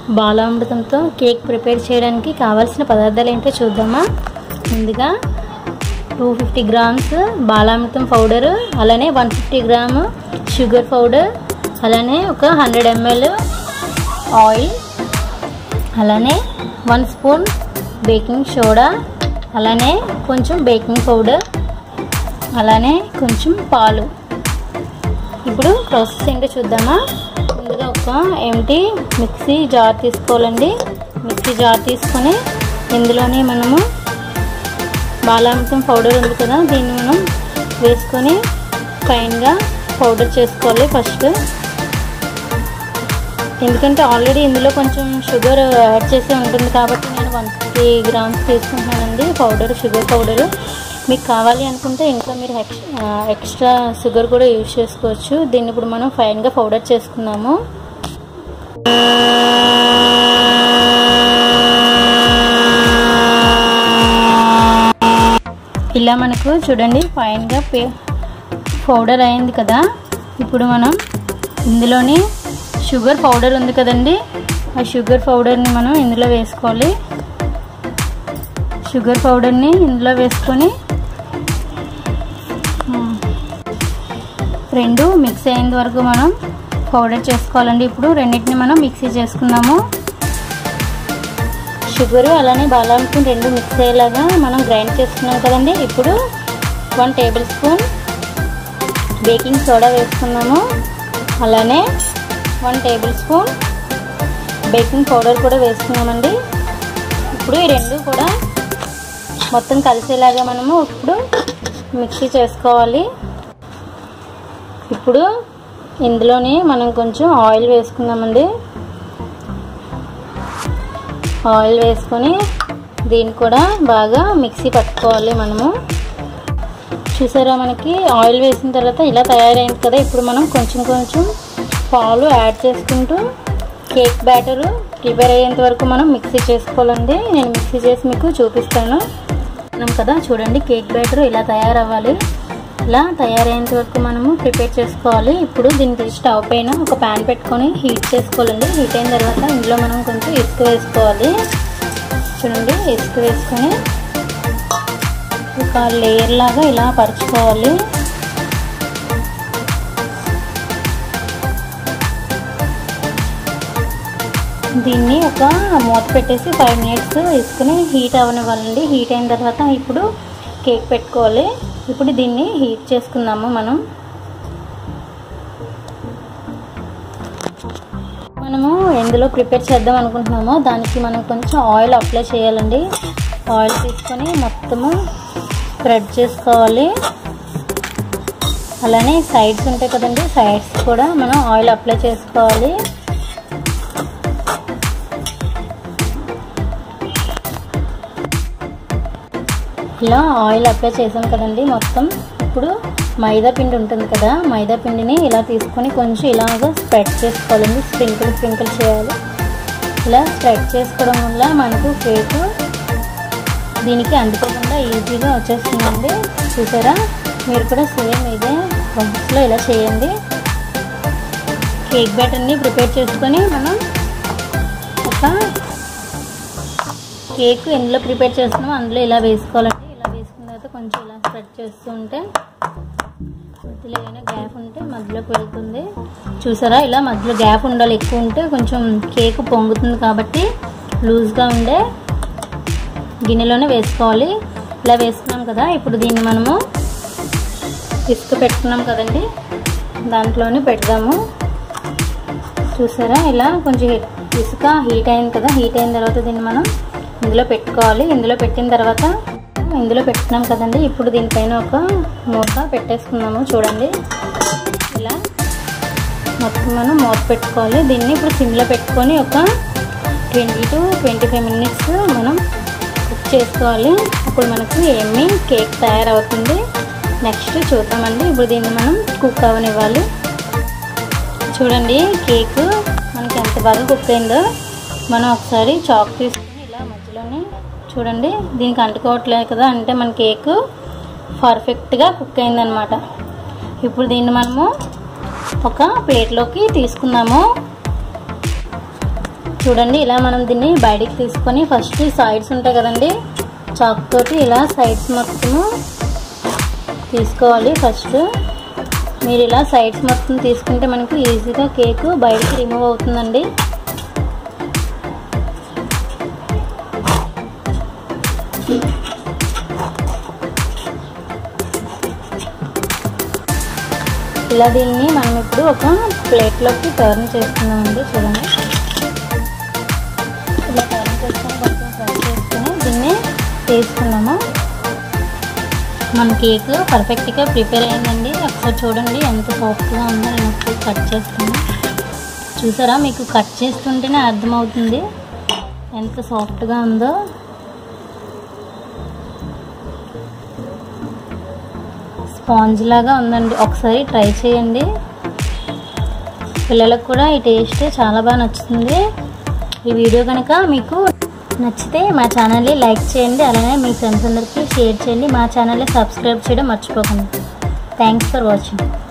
బాలామృతంతో cake prepare చేయడానికి కావాల్సిన పదార్థాలు ఏంటో చూద్దామా ముందుగా two fifty grams Balamrutham powder అలానే one fifty gram sugar powder అలానే ఒక హండ్రెడ్ ఎంఎల్ ఆయిల్ అలానే వన్ స్పూన్ బేకింగ్ సోడా అలానే కొంచెం బేకింగ్ పౌడర్ అలానే కొంచెం పాలు ఇప్పుడు ప్రాసెస్ ఏంటో చూద్దామా ముందుగా ఒక ఎంటీ మిక్సీ జార్ తీసుకోవాలండి మిక్సీ జార్ తీసుకొని ఇందులోనే మనము బాలామృతం పౌడర్ ఉంది కదా దీన్ని మనం వేసుకొని ఫైన్గా పౌడర్ చేసుకోవాలి ఫస్ట్ ఎందుకంటే ఆల్రెడీ ఇందులో కొంచెం షుగర్ యాడ్ చేసి ఉంటుంది కాబట్టి నేను వన్ ఫిఫ్టీ గ్రామ్స్ తీసుకుంటున్నానండి పౌడర్ షుగర్ పౌడర్ మీకు కావాలి అనుకుంటే ఇంకా మీరు ఎక్స్ట్రా షుగర్ కూడా యూజ్ చేసుకోవచ్చు దీన్ని ఇప్పుడు మనం ఫైన్గా పౌడర్ చేసుకున్నాము ఇలా మనకు చూడండి ఫైన్గా పే పౌడర్ అయింది కదా ఇప్పుడు మనం ఇందులోని షుగర్ పౌడర్ ఉంది కదండి ఆ షుగర్ పౌడర్ని మనం ఇందులో వేసుకోవాలి షుగర్ పౌడర్ని ఇందులో వేసుకొని రెండు మిక్స్ అయ్యేంత వరకు మనం పౌడర్ చేసుకోవాలండి ఇప్పుడు రెండింటిని మనం మిక్సీ చేసుకున్నాము షుగరు అలానే బాలాంతం రెండు మిక్స్ అయ్యేలాగా మనం గ్రైండ్ చేసుకున్నాం కదండి ఇప్పుడు one tablespoon baking soda వేసుకున్నాము అలానే one tablespoon baking powder కూడా వేసుకున్నామండి ఇప్పుడు ఈ రెండు కూడా మొత్తం కలిసేలాగా మనము ఇప్పుడు మిక్సీ చేసుకోవాలి ఇప్పుడు ఇందులోని మనం కొంచెం ఆయిల్ వేసుకుందామండి ఆయిల్ వేసుకొని దీన్ని కూడా బాగా మిక్సీ పట్టుకోవాలి మనము చూసారా మనకి ఆయిల్ వేసిన తర్వాత ఇలా తయారైంది కదా ఇప్పుడు మనం కొంచెం కొంచెం పాలు యాడ్ చేసుకుంటూ కేక్ బ్యాటరు ప్రిపేర్ అయ్యేంత వరకు మనం మిక్సీ చేసుకోవాలండి నేను మిక్సీ చేసి మీకు చూపిస్తాను మనం కదా చూడండి కేక్ బ్యాటర్ ఇలా తయారవ్వాలి ఇలా తయారయ్యేంత వరకు మనము ప్రిపేర్ చేసుకోవాలి ఇప్పుడు దీనికి స్టవ్ పైన ఒక ప్యాన్ పెట్టుకొని హీట్ చేసుకోవాలండి హీట్ అయిన తర్వాత ఇందులో మనం కొంచెం ఇసుక వేసుకోవాలి చూడండి ఇసుక వేసుకొని ఒక లేయర్ లాగా ఇలా పరుచుకోవాలి దీన్ని ఒక మూత పెట్టేసి ఫైవ్ మినిట్స్ వేసుకుని హీట్ అవనివ్వాలండి హీట్ అయిన తర్వాత ఇప్పుడు కేక్ పెట్టుకోవాలి ఇప్పుడు దీన్ని హీట్ చేసుకుందాము మనం మనము ఎందులో ప్రిపేర్ చేద్దాం అనుకుంటున్నామో దానికి మనం కొంచెం ఆయిల్ అప్లై చేయాలండి ఆయిల్ తీసుకొని మొత్తము స్ప్రెడ్ చేసుకోవాలి అలానే సైడ్స్ ఉంటాయి కదండి సైడ్స్ కూడా మనం ఆయిల్ అప్లై చేసుకోవాలి ఇలా ఆయిల్ అప్లై చేసాం కదండి మొత్తం ఇప్పుడు మైదా పిండి ఉంటుంది కదా మైదా పిండిని ఇలా తీసుకొని కొంచెం ఇలాగ స్ప్రెడ్ చేసుకోవాలండి స్ప్రింకిల్ స్ప్రింకిల్ చేయాలి ఇలా స్ప్రెడ్ చేసుకోవడం వల్ల మనకు కేక్ దీనికి అంటుకోకుండా ఈజీగా వచ్చేస్తుందండి చూసారా మీరు కూడా సేమ్ ఇదే ప్రాసెస్లో ఇలా చేయండి కేక్ బ్యాటర్ని ప్రిపేర్ చేసుకొని మనం ఒక కేక్ ఎందులో ప్రిపేర్ చేస్తున్నామో అందులో ఇలా వేసుకోవాలండి ఇలా వేసుకున్న తర్వాత కొంచెం ఇలా స్ప్రెడ్ చేస్తూ ఉంటే మధ్యలో ఏమైనా గ్యాప్ ఉంటే మధ్యలోకి వెళ్తుంది చూసారా ఇలా మధ్యలో గ్యాప్ ఉండాలి ఎక్కువ ఉంటే కొంచెం కేక్ పొంగుతుంది కాబట్టి లూజ్గా ఉండే గిన్నెలోనే వేసుకోవాలి ఇలా వేసుకున్నాం కదా ఇప్పుడు దీన్ని మనము ఇసుక పెట్టుకున్నాం కదండి దాంట్లోనే పెడదాము చూసారా ఇలా కొంచెం ఇసుక హీట్ అయింది కదా హీట్ అయిన తర్వాత దీన్ని మనం ఇందులో పెట్టుకోవాలి ఇందులో పెట్టిన తర్వాత ఇందులో పెట్టుకున్నాం కదండి ఇప్పుడు దీనిపైన ఒక మూత పెట్టేసుకున్నాము చూడండి ఇలా మొత్తం మనం మూత పెట్టుకోవాలి దీన్ని ఇప్పుడు సిమ్లో పెట్టుకొని ఒక twenty to twenty five minutes మనం కుక్ చేసుకోవాలి అప్పుడు మనకు ఏమి కేక్ తయారవుతుంది నెక్స్ట్ చూద్దామండి ఇప్పుడు దీన్ని మనం కుక్ అవనివ్వాలి చూడండి కేక్ మనకి ఎంత బాగా కుక్ అయిందో మనం ఒకసారి చాక్ తీసుకుని ఇలా మధ్యలోనే చూడండి దీనికి అంటుకోవట్లేదు కదా అంటే మన కేక్ పర్ఫెక్ట్గా కుక్ అయిందనమాట ఇప్పుడు దీన్ని మనము ఒక ప్లేట్లోకి తీసుకుందాము చూడండి ఇలా మనం దీన్ని బయటికి తీసుకొని ఫస్ట్ ఈ సైడ్స్ ఉంటాయి కదండి చాక్ తోటి ఇలా సైడ్స్ మొత్తము తీసుకోవాలి ఫస్ట్ మీరు ఇలా సైడ్స్ మొత్తం తీసుకుంటే మనకు ఈజీగా కేక్ బయటికి రిమూవ్ అవుతుందండి ఇలా దీన్ని మనం ఇప్పుడు ఒక ప్లేట్లోకి టర్న్ చేస్తున్నామండి చూడండి ఇలా టర్న్ చేసుకొని కొంచెం ఫ్రై చేసుకొని దీన్ని తీసుకున్నాము మన కేక్ పర్ఫెక్ట్గా ప్రిపేర్ అయిందండి ఒకసారి చూడండి ఎంత సాఫ్ట్గా ఉందో నేను ఒకసారి కట్ చేస్తాను చూసారా మీకు కట్ చేస్తుంటేనే అర్థమవుతుంది ఎంత సాఫ్ట్గా ఉందో స్పాంజ్ లాగా ఉందండి ఒకసారి ట్రై చేయండి పిల్లలకు కూడా ఈ టేస్ట్ చాలా బాగా నచ్చుతుంది ఈ వీడియో కనుక మీకు నచ్చితే మా ఛానల్ని లైక్ చేయండి అలానే మీ ఫ్రెండ్స్ అందరికీ షేర్ చేయండి మా ఛానల్ని సబ్స్క్రైబ్ చేయడం మర్చిపోకండి థ్యాంక్స్ ఫర్ వాచింగ్